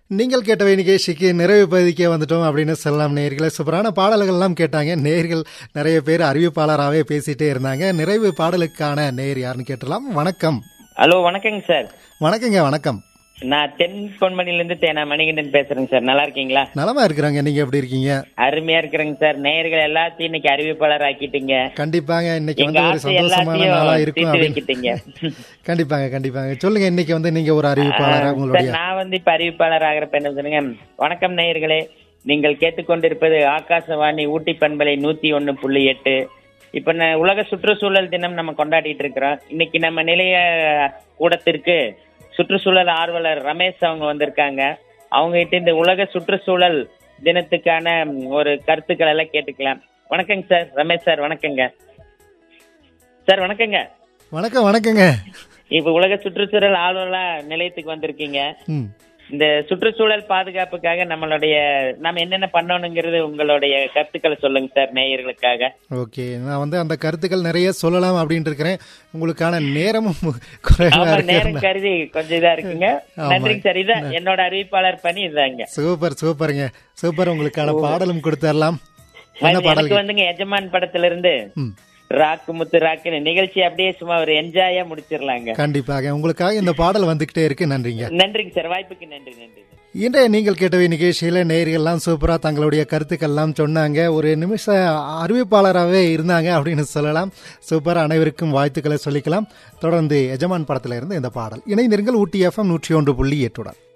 நீங்கள் கேட்டவை நிகழ்ச்சிக்கு நிறைவு பகுதிக்கே வந்துட்டோம் அப்படின்னு சொல்லலாம் நேர்களை சூப்பரான பாடல்கள்லாம் கேட்டாங்க நேர்கள் நிறைய பேர் அறிவிப்பாளராகவே பேசிட்டே இருந்தாங்க நிறைவு பாடலுக்கான நேர் யாருன்னு கேட்டலாம் வணக்கம் ஹலோ வணக்கங்க சார் வணக்கங்க வணக்கம் நான் தென் பொன்மணில இருந்து தேனா மணிகண்டன் பேசுறேங்க சார் நல்லா இருக்கீங்களா நலமா இருக்கிறாங்க நீங்க எப்படி இருக்கீங்க அருமையா இருக்கிறேங்க சார் நேயர்கள் எல்லாத்தையும் இன்னைக்கு அறிவிப்பாளர் ஆக்கிட்டீங்க கண்டிப்பாங்க இன்னைக்கு எங்க வந்து ஒரு ஆசை சந்தோஷமான நாளா எல்லாத்தையும் இருக்கும் தீர்த்து அப்படின்னு வைக்கிட்டீங்க கண்டிப்பாங்க கண்டிப்பாங்க சொல்லுங்க இன்னைக்கு வந்து நீங்க ஒரு அறிவிப்பாளரா உங்களுடைய சார் நான் வந்து இப்ப அறிவிப்பாளர் ஆகிறப்ப என்ன சொன்னீங்க வணக்கம் நேயர்களே நீங்கள் கேட்டுக்கொண்டிருப்பது ஆகாசவாணி ஊட்டி பண்பலை நூத்தி ஒன்னு புள்ளி எட்டு இப்ப ந- உலக சுற்றுச்சூழல் தினம் நம்ம கொண்டாடிட்டு இருக்கிறோம் இன்னைக்கு நம்ம நிலைய கூடத்திற்கு சுற்றுச்சூழல் ஆர்வலர் ரமேஷ் அவங்க வந்திருக்காங்க அவங்க கிட்ட இந்த உலக சுற்றுச்சூழல் தினத்துக்கான ம், ஒரு கருத்துக்கள் எல்லாம் கேட்டுக்கலாம் வணக்கங்க சார் ரமேஷ் சார் வணக்கங்க சார் வணக்கங்க வணக்கம் வணக்கங்க இப்ப உலக சுற்றுச்சூழல் ஆர்வலா நிலையத்துக்கு வந்திருக்கீங்க ம் இந்த சுற்றுச்சூழல் பாதுகாப்புக்காக நம்மளுடைய நம்ம என்னென்ன பண்ணணுங்கிறது உங்களுடைய கருத்துக்களை சொல்லுங்க சார் நேயர்களுக்காக ஓகே நான் வந்து அந்த கருத்துக்கள் நிறைய சொல்லலாம் அப்படின்னு இருக்கிறேன் உங்களுக்கான நேரமும் குறைவா ஆமா இருக்கு நேரம் கருதி கொஞ்சம் இதா இருக்குங்க ஆமா. நன்றிங்க சார் இதான் என்னோட அறிவிப்பாளர் பணி இதாங்க சூப்பர் சூப்பருங்க சூப்பர் உங்களுக்கான பாடலும் கொடுத்துடலாம் என்ன பாடல் எனக்கு வந்துங்க எஜமான் படத்துல இருந்து ம் ராக்கு முத்து ராக்குன்னு நிகழ்ச்சி அப்படியே சும்மா ஒரு என்ஜாயா முடிச்சிடலாங்க கண்டிப்பாக உங்களுக்காக இந்த பாடல் வந்துகிட்டே இருக்கு நன்றிங்க நன்றிங்க சார் வாய்ப்புக்கு நன்றி நன்றி இன்றைய நீங்கள் கேட்டவை நிகழ்ச்சியில நேயர்கள்லாம் சூப்பரா தங்களுடைய கருத்துக்கள்லாம் சொன்னாங்க ஒரு நிமிஷ அறிவிப்பாளராகவே இருந்தாங்க அப்படின்னு சொல்லலாம் சூப்பர் அனைவருக்கும் வாழ்த்துக்களை சொல்லிக்கலாம் தொடர்ந்து எஜமான் படத்துல இருந்து இந்த பாடல் இணைந்திருங்கள் ஊட்டி எஃப்எம் நூற்றி ஒன்று புள்ளி எட்டுடன்